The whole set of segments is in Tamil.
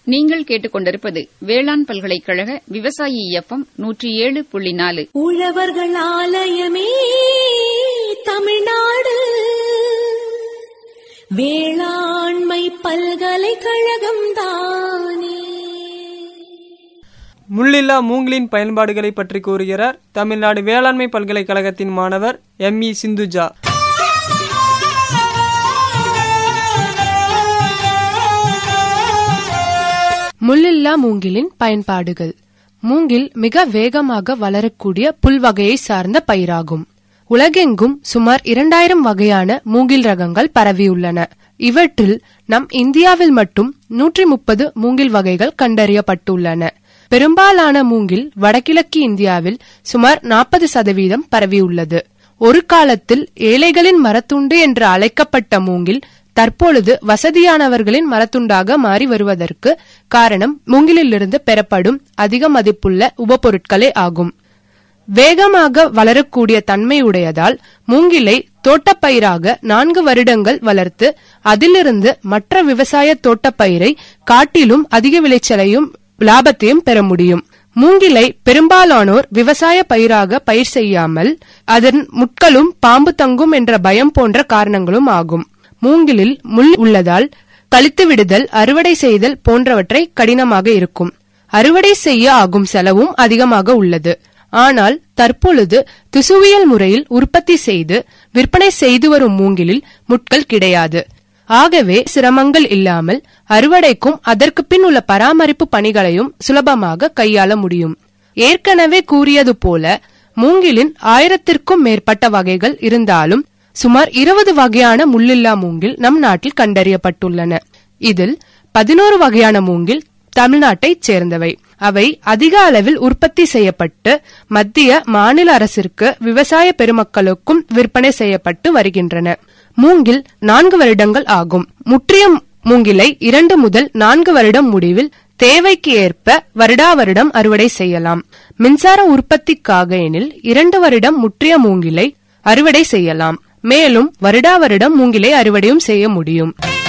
நீங்கள் கேட்டுக்கொண்டிருப்பது வேளாண் பல்கலைக்கழக விவசாயி எஃப்எம் நூற்றி ஏழு புள்ளி நாலு உழவர்கள் ஆலயமே தமிழ்நாடு வேளாண்மை பல்கலைக்கழகம் தானே முள்ளில்லா மூங்கிலின் பயன்பாடுகளை பற்றி கூறுகிறார் தமிழ்நாடு வேளாண்மை பல்கலைக்கழகத்தின் மாணவர் எம் இ சிந்துஜா முள்ளில்லா மூங்கிலின் பயன்பாடுகள் மூங்கில் மிக வேகமாக வளரக்கூடிய புல்வகையை சார்ந்த பயிராகும் உலகெங்கும் சுமார் இரண்டாயிரம் வகையான மூங்கில் ரகங்கள் பரவியுள்ளன இவற்றில் நம் இந்தியாவில் மட்டும் நூற்றி முப்பது மூங்கில் வகைகள் கண்டறியப்பட்டுள்ளன பெரும்பாலான மூங்கில் வடகிழக்கு இந்தியாவில் சுமார் நாற்பது சதவீதம் பரவியுள்ளது ஒரு காலத்தில் ஏழைகளின் மரத்துண்டு என்று அழைக்கப்பட்ட மூங்கில் தற்பொழுது வசதியானவர்களின் மரத்துண்டாக மாறி வருவதற்கு காரணம் மூங்கிலிலிருந்து பெறப்படும் அதிக மதிப்புள்ள உபபொருட்களே ஆகும் வேகமாக வளரக்கூடிய தன்மையுடையதால் மூங்கிலை தோட்டப்பயிராக நான்கு வருடங்கள் வளர்த்து அதிலிருந்து மற்ற விவசாய தோட்டப்பயிரை காட்டிலும் அதிக விளைச்சலையும் லாபத்தையும் பெற முடியும் மூங்கிலை பெரும்பாலானோர் விவசாய பயிராக பயிர் செய்யாமல் அதன் முட்களும் பாம்பு தங்கும் என்ற பயம் போன்ற காரணங்களும் ஆகும் மூங்கிலில் முள் உள்ளதால் கழித்து விடுதல் அறுவடை செய்தல் போன்றவற்றை கடினமாக இருக்கும் அறுவடை செய்ய ஆகும் செலவும் அதிகமாக உள்ளது ஆனால் தற்பொழுது திசுவியல் முறையில் உற்பத்தி செய்து விற்பனை செய்து வரும் மூங்கிலில் முட்கள் கிடையாது ஆகவே சிரமங்கள் இல்லாமல் அறுவடைக்கும் அதற்கு பின் உள்ள பராமரிப்பு பணிகளையும் சுலபமாக கையாள முடியும் ஏற்கனவே கூறியது போல மூங்கிலின் ஆயிரத்திற்கும் மேற்பட்ட வகைகள் இருந்தாலும் சுமார் இருபது வகையான முள்ளில்லா மூங்கில் நம் நாட்டில் கண்டறியப்பட்டுள்ளன இதில் பதினோரு வகையான மூங்கில் தமிழ்நாட்டைச் சேர்ந்தவை அவை அதிக அளவில் உற்பத்தி செய்யப்பட்டு மத்திய மாநில அரசிற்கு விவசாய பெருமக்களுக்கும் விற்பனை செய்யப்பட்டு வருகின்றன மூங்கில் நான்கு வருடங்கள் ஆகும் முற்றிய மூங்கிலை இரண்டு முதல் நான்கு வருடம் முடிவில் தேவைக்கு ஏற்ப வருடா வருடம் அறுவடை செய்யலாம் மின்சார உற்பத்திக்காக எனில் இரண்டு வருடம் முற்றிய மூங்கிலை அறுவடை செய்யலாம் மேலும் வருடா வருடம் மூங்கிலை அறுவடையும் செய்ய முடியும்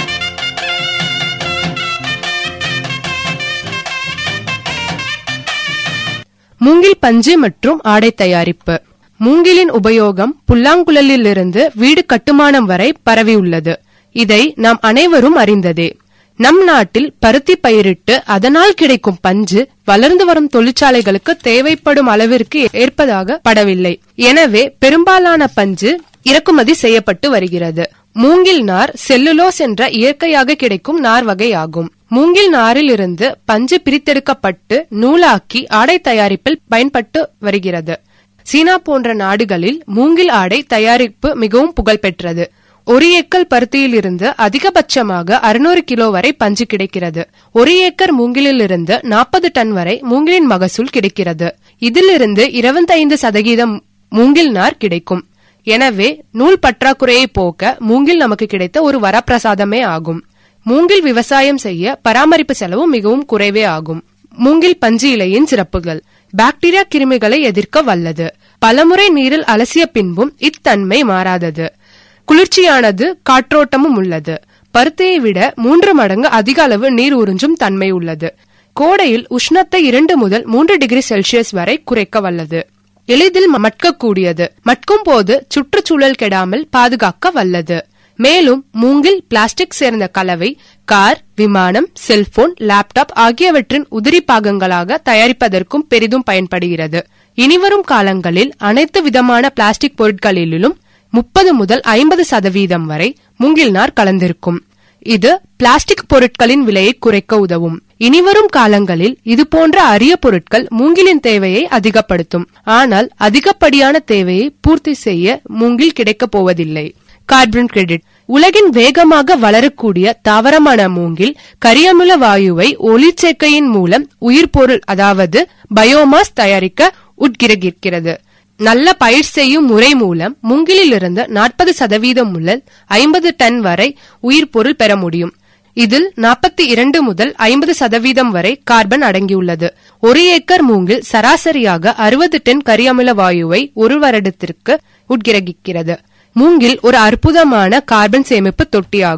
மூங்கில் பஞ்சு மற்றும் ஆடை தயாரிப்பு மூங்கிலின் உபயோகம் புல்லாங்குழலிலிருந்து வீடு கட்டுமானம் வரை பரவியுள்ளது இதை நாம் அனைவரும் அறிந்ததே நம் நாட்டில் பருத்தி பயிரிட்டு அதனால் கிடைக்கும் பஞ்சு வளர்ந்து வரும் தொழிற்சாலைகளுக்கு தேவைப்படும் அளவிற்கு ஏற்பதாக படவில்லை எனவே பெரும்பாலான பஞ்சு இறக்குமதி செய்யப்பட்டு வருகிறது மூங்கில் நார் செல்லுலோஸ் என்ற இயற்கையாக கிடைக்கும் நார் வகை ஆகும் மூங்கில் நாரில் இருந்து பஞ்சு பிரித்தெடுக்கப்பட்டு நூலாக்கி ஆடை தயாரிப்பில் பயன்பட்டு வருகிறது சீனா போன்ற நாடுகளில் மூங்கில் ஆடை தயாரிப்பு மிகவும் புகழ்பெற்றது ஒரு ஏக்கர் பருத்தியில் இருந்து அதிகபட்சமாக அறுநூறு கிலோ வரை பஞ்சு கிடைக்கிறது ஒரு ஏக்கர் மூங்கிலில் இருந்து நாற்பது டன் வரை மூங்கிலின் மகசூல் கிடைக்கிறது இதிலிருந்து இருபத்தைந்து சதவீதம் மூங்கில் நார் கிடைக்கும் எனவே நூல் பற்றாக்குறையை போக்க மூங்கில் நமக்கு கிடைத்த ஒரு வரப்பிரசாதமே ஆகும் மூங்கில் விவசாயம் செய்ய பராமரிப்பு செலவு மிகவும் குறைவே ஆகும் மூங்கில் பஞ்சு இலையின் சிறப்புகள் பாக்டீரியா கிருமிகளை எதிர்க்க வல்லது பலமுறை நீரில் அலசிய பின்பும் இத்தன்மை மாறாதது குளிர்ச்சியானது காற்றோட்டமும் உள்ளது பருத்தியை விட மூன்று மடங்கு அதிக அளவு நீர் உறிஞ்சும் தன்மை உள்ளது கோடையில் உஷ்ணத்தை இரண்டு முதல் மூன்று டிகிரி செல்சியஸ் வரை குறைக்க வல்லது எளிதில் மட்கக்கூடியது மட்கும் போது சுற்றுச்சூழல் கெடாமல் பாதுகாக்க வல்லது மேலும் மூங்கில் பிளாஸ்டிக் சேர்ந்த கலவை கார் விமானம் செல்போன் லேப்டாப் ஆகியவற்றின் உதிரி பாகங்களாக தயாரிப்பதற்கும் பெரிதும் பயன்படுகிறது இனிவரும் காலங்களில் அனைத்து விதமான பிளாஸ்டிக் பொருட்களிலும் முப்பது முதல் ஐம்பது சதவீதம் வரை மூங்கில் நார் கலந்திருக்கும் இது பிளாஸ்டிக் பொருட்களின் விலையை குறைக்க உதவும் இனிவரும் காலங்களில் இது போன்ற அரிய பொருட்கள் மூங்கிலின் தேவையை அதிகப்படுத்தும் ஆனால் அதிகப்படியான தேவையை பூர்த்தி செய்ய மூங்கில் கிடைக்கப் போவதில்லை கார்பன் கிரெடிட் உலகின் வேகமாக வளரக்கூடிய தாவரமான மூங்கில் கரியமில வாயுவை ஒளிச்சேர்க்கையின் மூலம் உயிர்பொருள் அதாவது பயோமாஸ் தயாரிக்க உட்கிரகிக்கிறது நல்ல பயிர் செய்யும் முறை மூலம் மூங்கிலிலிருந்து நாற்பது சதவீதம் முதல் ஐம்பது டன் வரை உயிர் பொருள் பெற முடியும் இதில் நாற்பத்தி இரண்டு முதல் ஐம்பது சதவீதம் வரை கார்பன் அடங்கியுள்ளது ஒரு ஏக்கர் மூங்கில் சராசரியாக அறுபது டன் கரியமில வாயுவை ஒரு வருடத்திற்கு உட்கிரகிக்கிறது மூங்கில் ஒரு அற்புதமான கார்பன் சேமிப்பு தொட்டியாகும்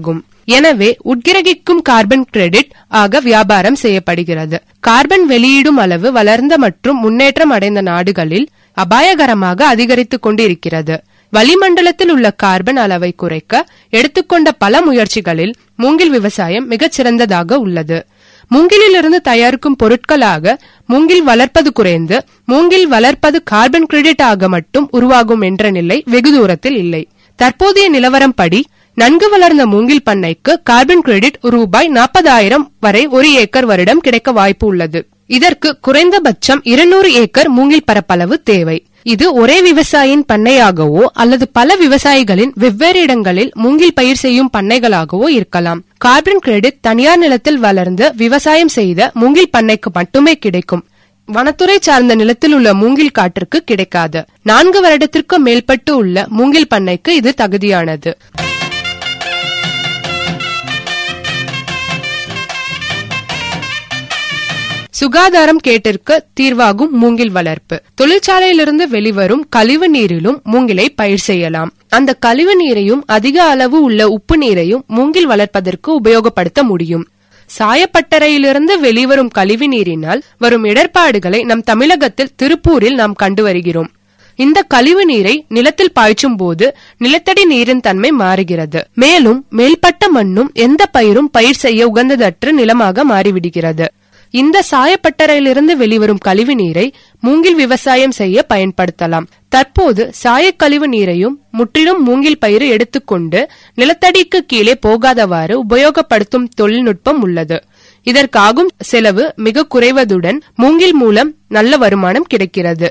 எனவே உட்கிரகிக்கும் கார்பன் கிரெடிட் ஆக வியாபாரம் செய்யப்படுகிறது கார்பன் வெளியிடும் அளவு வளர்ந்த மற்றும் முன்னேற்றம் அடைந்த நாடுகளில் அபாயகரமாக அதிகரித்துக் கொண்டிருக்கிறது வளிமண்டலத்தில் உள்ள கார்பன் அளவை குறைக்க எடுத்துக்கொண்ட பல முயற்சிகளில் மூங்கில் விவசாயம் மிகச் சிறந்ததாக உள்ளது மூங்கிலிலிருந்து தயாரிக்கும் பொருட்களாக மூங்கில் வளர்ப்பது குறைந்து மூங்கில் வளர்ப்பது கார்பன் கிரெடிட் ஆக மட்டும் உருவாகும் என்ற நிலை வெகு தூரத்தில் இல்லை தற்போதைய நிலவரம் படி நன்கு வளர்ந்த மூங்கில் பண்ணைக்கு கார்பன் கிரெடிட் ரூபாய் நாற்பதாயிரம் வரை ஒரு ஏக்கர் வருடம் கிடைக்க வாய்ப்பு உள்ளது இதற்கு குறைந்தபட்சம் இருநூறு ஏக்கர் மூங்கில் பரப்பளவு தேவை இது ஒரே விவசாயியின் பண்ணையாகவோ அல்லது பல விவசாயிகளின் வெவ்வேறு இடங்களில் மூங்கில் பயிர் செய்யும் பண்ணைகளாகவோ இருக்கலாம் கார்பன் கிரெடிட் தனியார் நிலத்தில் வளர்ந்து விவசாயம் செய்த மூங்கில் பண்ணைக்கு மட்டுமே கிடைக்கும் வனத்துறை சார்ந்த நிலத்தில் உள்ள மூங்கில் காற்றுக்கு கிடைக்காது நான்கு வருடத்திற்கு மேல்பட்டு உள்ள மூங்கில் பண்ணைக்கு இது தகுதியானது சுகாதாரம் கேட்டிற்கு தீர்வாகும் மூங்கில் வளர்ப்பு தொழிற்சாலையிலிருந்து வெளிவரும் கழிவு நீரிலும் மூங்கிலை பயிர் செய்யலாம் அந்த கழிவு நீரையும் அதிக அளவு உள்ள உப்பு நீரையும் மூங்கில் வளர்ப்பதற்கு உபயோகப்படுத்த முடியும் சாயப்பட்டறையிலிருந்து வெளிவரும் கழிவு நீரினால் வரும் இடர்பாடுகளை நம் தமிழகத்தில் திருப்பூரில் நாம் கண்டு வருகிறோம் இந்த கழிவு நீரை நிலத்தில் பாய்ச்சும் போது நிலத்தடி நீரின் தன்மை மாறுகிறது மேலும் மேல்பட்ட மண்ணும் எந்த பயிரும் பயிர் செய்ய உகந்ததற்ற நிலமாக மாறிவிடுகிறது இந்த சாயப்பட்டறையிலிருந்து வெளிவரும் கழிவு நீரை மூங்கில் விவசாயம் செய்ய பயன்படுத்தலாம் தற்போது சாயக்கழிவு நீரையும் முற்றிலும் மூங்கில் பயிர் எடுத்துக்கொண்டு நிலத்தடிக்கு கீழே போகாதவாறு உபயோகப்படுத்தும் தொழில்நுட்பம் உள்ளது இதற்காகும் செலவு மிக குறைவதுடன் மூங்கில் மூலம் நல்ல வருமானம் கிடைக்கிறது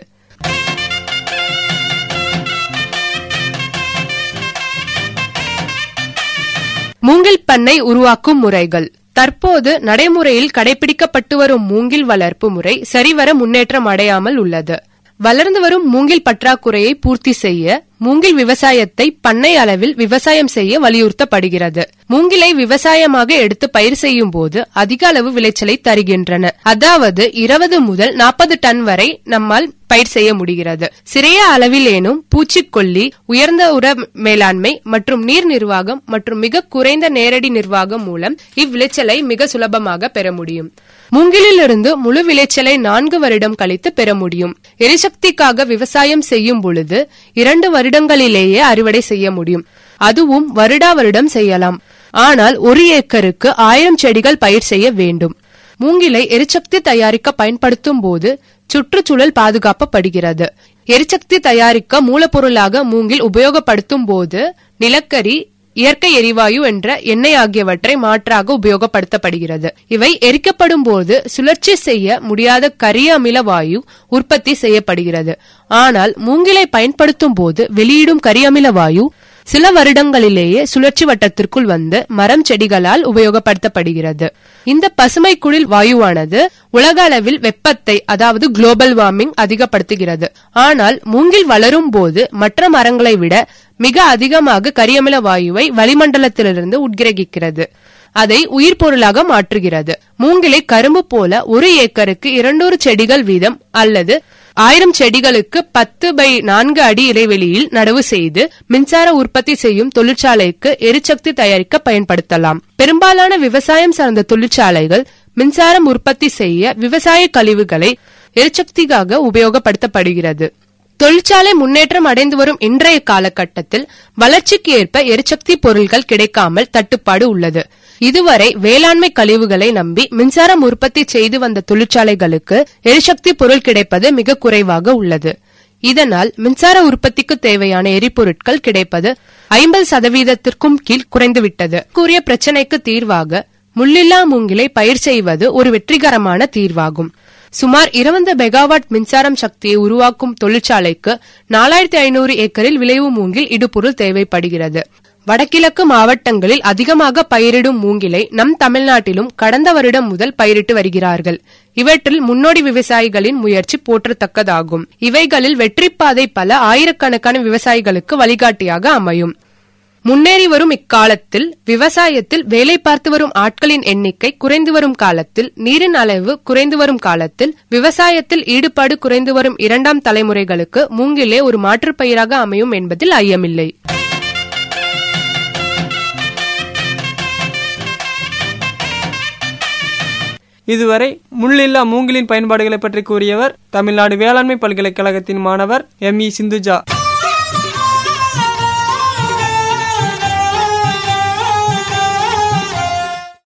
மூங்கில் பண்ணை உருவாக்கும் முறைகள் தற்போது நடைமுறையில் கடைபிடிக்கப்பட்டு வரும் மூங்கில் வளர்ப்பு முறை சரிவர முன்னேற்றம் அடையாமல் உள்ளது வளர்ந்து வரும் மூங்கில் பற்றாக்குறையை பூர்த்தி செய்ய மூங்கில் விவசாயத்தை பண்ணை அளவில் விவசாயம் செய்ய வலியுறுத்தப்படுகிறது மூங்கிலை விவசாயமாக எடுத்து பயிர் செய்யும் போது அதிக அளவு விளைச்சலை தருகின்றன அதாவது இருபது முதல் நாற்பது டன் வரை நம்மால் பயிர் செய்ய முடிகிறது சிறிய அளவிலேனும் பூச்சிக்கொல்லி உயர்ந்த உர மேலாண்மை மற்றும் நீர் நிர்வாகம் மற்றும் மிக குறைந்த நேரடி நிர்வாகம் மூலம் இவ்விளைச்சலை மிக சுலபமாக பெற முடியும் மூங்கிலிலிருந்து முழு விளைச்சலை நான்கு வருடம் கழித்து பெற முடியும் எரிசக்திக்காக விவசாயம் செய்யும் பொழுது இரண்டு வருடங்களிலேயே அறுவடை செய்ய முடியும் அதுவும் வருடா வருடம் செய்யலாம் ஆனால் ஒரு ஏக்கருக்கு ஆயிரம் செடிகள் பயிர் செய்ய வேண்டும் மூங்கிலை எரிசக்தி தயாரிக்க பயன்படுத்தும் போது சுற்றுச்சூழல் பாதுகாக்கப்படுகிறது எரிசக்தி தயாரிக்க மூலப்பொருளாக மூங்கில் உபயோகப்படுத்தும் போது நிலக்கரி இயற்கை எரிவாயு என்ற எண்ணெய் ஆகியவற்றை மாற்றாக உபயோகப்படுத்தப்படுகிறது இவை எரிக்கப்படும் போது சுழற்சி செய்ய முடியாத கரிய அமில வாயு உற்பத்தி செய்யப்படுகிறது ஆனால் மூங்கிலை பயன்படுத்தும் போது வெளியிடும் கரியமில வாயு சில வருடங்களிலேயே சுழற்சி வட்டத்திற்குள் வந்து மரம் செடிகளால் உபயோகப்படுத்தப்படுகிறது இந்த பசுமை குளிர் வாயுவானது உலக அளவில் வெப்பத்தை அதாவது குளோபல் வார்மிங் அதிகப்படுத்துகிறது ஆனால் மூங்கில் வளரும் போது மற்ற மரங்களை விட மிக அதிகமாக கரியமில வாயுவை வளிமண்டலத்திலிருந்து உட்கிரகிக்கிறது அதை உயிர் பொருளாக மாற்றுகிறது மூங்கிலை கரும்பு போல ஒரு ஏக்கருக்கு இருநூறு செடிகள் வீதம் அல்லது ஆயிரம் செடிகளுக்கு பத்து பை நான்கு அடி இடைவெளியில் நடவு செய்து மின்சார உற்பத்தி செய்யும் தொழிற்சாலைக்கு எரிசக்தி தயாரிக்க பயன்படுத்தலாம் பெரும்பாலான விவசாயம் சார்ந்த தொழிற்சாலைகள் மின்சாரம் உற்பத்தி செய்ய விவசாய கழிவுகளை எரிசக்திக்காக உபயோகப்படுத்தப்படுகிறது தொழிற்சாலை முன்னேற்றம் அடைந்து வரும் இன்றைய காலகட்டத்தில் வளர்ச்சிக்கு ஏற்ப எரிசக்தி பொருட்கள் கிடைக்காமல் தட்டுப்பாடு உள்ளது இதுவரை வேளாண்மை கழிவுகளை நம்பி மின்சாரம் உற்பத்தி செய்து வந்த தொழிற்சாலைகளுக்கு எரிசக்தி பொருள் கிடைப்பது மிக குறைவாக உள்ளது இதனால் மின்சார உற்பத்திக்கு தேவையான எரிபொருட்கள் கிடைப்பது ஐம்பது சதவீதத்திற்கும் கீழ் குறைந்துவிட்டது கூறிய பிரச்சினைக்கு தீர்வாக முள்ளில்லா மூங்கிலை பயிர் செய்வது ஒரு வெற்றிகரமான தீர்வாகும் சுமார் இருபது மெகாவாட் மின்சாரம் சக்தியை உருவாக்கும் தொழிற்சாலைக்கு நாலாயிரத்தி ஐநூறு ஏக்கரில் விளைவு மூங்கில் இடுபொருள் தேவைப்படுகிறது வடகிழக்கு மாவட்டங்களில் அதிகமாக பயிரிடும் மூங்கிலை நம் தமிழ்நாட்டிலும் கடந்த வருடம் முதல் பயிரிட்டு வருகிறார்கள் இவற்றில் முன்னோடி விவசாயிகளின் முயற்சி போற்றத்தக்கதாகும் இவைகளில் வெற்றிப்பாதை பல ஆயிரக்கணக்கான விவசாயிகளுக்கு வழிகாட்டியாக அமையும் முன்னேறி வரும் இக்காலத்தில் விவசாயத்தில் வேலை பார்த்து வரும் ஆட்களின் எண்ணிக்கை குறைந்து வரும் காலத்தில் நீரின் அளவு குறைந்து வரும் காலத்தில் விவசாயத்தில் ஈடுபாடு குறைந்து வரும் இரண்டாம் தலைமுறைகளுக்கு மூங்கிலே ஒரு மாற்றுப் பயிராக அமையும் என்பதில் ஐயமில்லை இதுவரை முள்ளில்லா மூங்கிலின் பயன்பாடுகளை பற்றி கூறியவர் தமிழ்நாடு வேளாண்மை பல்கலைக்கழகத்தின் மாணவர் எம் இ சிந்துஜா